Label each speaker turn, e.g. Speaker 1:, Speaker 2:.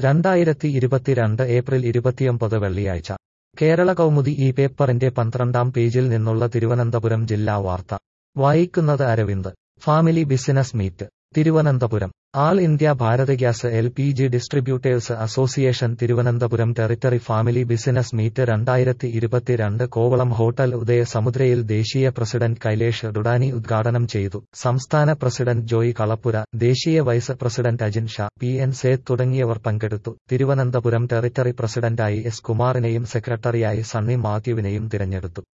Speaker 1: രണ്ടായിരത്തി ഇരുപത്തിരണ്ട് ഏപ്രിൽ ഇരുപത്തിയൊമ്പത് വെള്ളിയാഴ്ച കേരള കൗമുദി ഈ പേപ്പറിന്റെ പന്ത്രണ്ടാം പേജിൽ നിന്നുള്ള തിരുവനന്തപുരം ജില്ലാ വാർത്ത വായിക്കുന്നത് Aravind family business meet Thiruvananthapuram all India Bharat gas L P G distributors association Thiruvananthapuram territory family business meet രണ്ടായിരത്തി ഇരുപത്തിരണ്ട് കോവളം ഹോട്ടൽ ഉദയ സമുദ്രയിൽ ദേശീയ പ്രസിഡന്റ് കൈലേഷ് ഡുഡാനി ഉദ്ഘാടനം ചെയ്തു സംസ്ഥാന പ്രസിഡന്റ് ജോയ് കളപ്പുര ദേശീയ vice president Ajin Shah P N Seth തുടങ്ങിയവർ പങ്കെടുത്തു തിരുവനന്തപുരം ടെറിട്ടറി പ്രസിഡന്റായി എസ് കുമാറിനെയും സെക്രട്ടറിയായി സണ്ണി മാത്യുവിനെയും തിരഞ്ഞെടുത്തു